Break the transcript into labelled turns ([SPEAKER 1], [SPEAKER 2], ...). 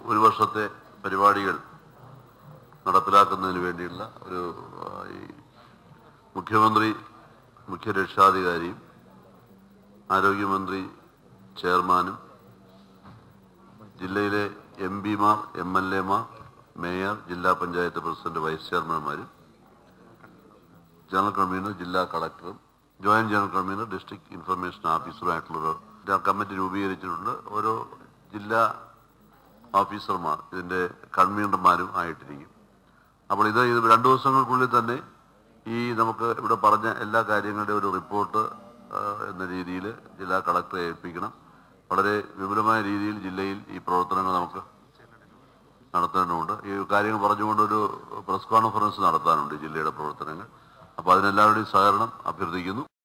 [SPEAKER 1] ഒരു വർഷത്തെ പരിപാടികൾ നടപ്പിലാക്കുന്നതിന് വേണ്ടിയുള്ള ഒരു ആ, ഈ മുഖ്യമന്ത്രി മുഖ്യ രക്ഷാധികാരിയും ആരോഗ്യമന്ത്രി ചെയർമാനും ജില്ലയിലെ എം പിമാർ എം എൽ എമാർ മേയർ ജില്ലാ പഞ്ചായത്ത് പ്രസിഡന്റ് വൈസ് ചെയർമാൻമാരും ജനറൽ കൺവീനർ ജില്ലാ കളക്ടറും joint general convener district information ഓഫീസറുമായിട്ടുള്ള ഒരു കമ്മിറ്റി രൂപീകരിച്ചിട്ടുണ്ട് ഓരോ ജില്ലാ ഓഫീസർമാർ ഇതിന്റെ കൺവീനർമാരും ആയിട്ടിരിക്കും അപ്പോൾ ഇത് ഇത് രണ്ടു ദിവസങ്ങൾക്കുള്ളിൽ തന്നെ ഈ നമുക്ക് ഇവിടെ പറഞ്ഞ എല്ലാ കാര്യങ്ങളുടെയും ഒരു റിപ്പോർട്ട് ആ, എന്ന രീതിയിൽ ജില്ലാ കളക്ടറെ ഏൽപ്പിക്കണം വളരെ വിപുലമായ രീതിയിൽ ജില്ലയിൽ ഈ പ്രവർത്തനങ്ങൾ നമുക്ക് നടത്തേണ്ടതുണ്ട് ഈ കാര്യങ്ങൾ പറഞ്ഞുകൊണ്ട് ഒരു പ്രസ് കോൺഫറൻസ് നടത്താനുണ്ട് ജില്ലയുടെ പ്രവർത്തനങ്ങൾ അപ്പോൾ അതിനെല്ലാവരുടെയും സഹകരണം അഭ്യർത്ഥിക്കുന്നു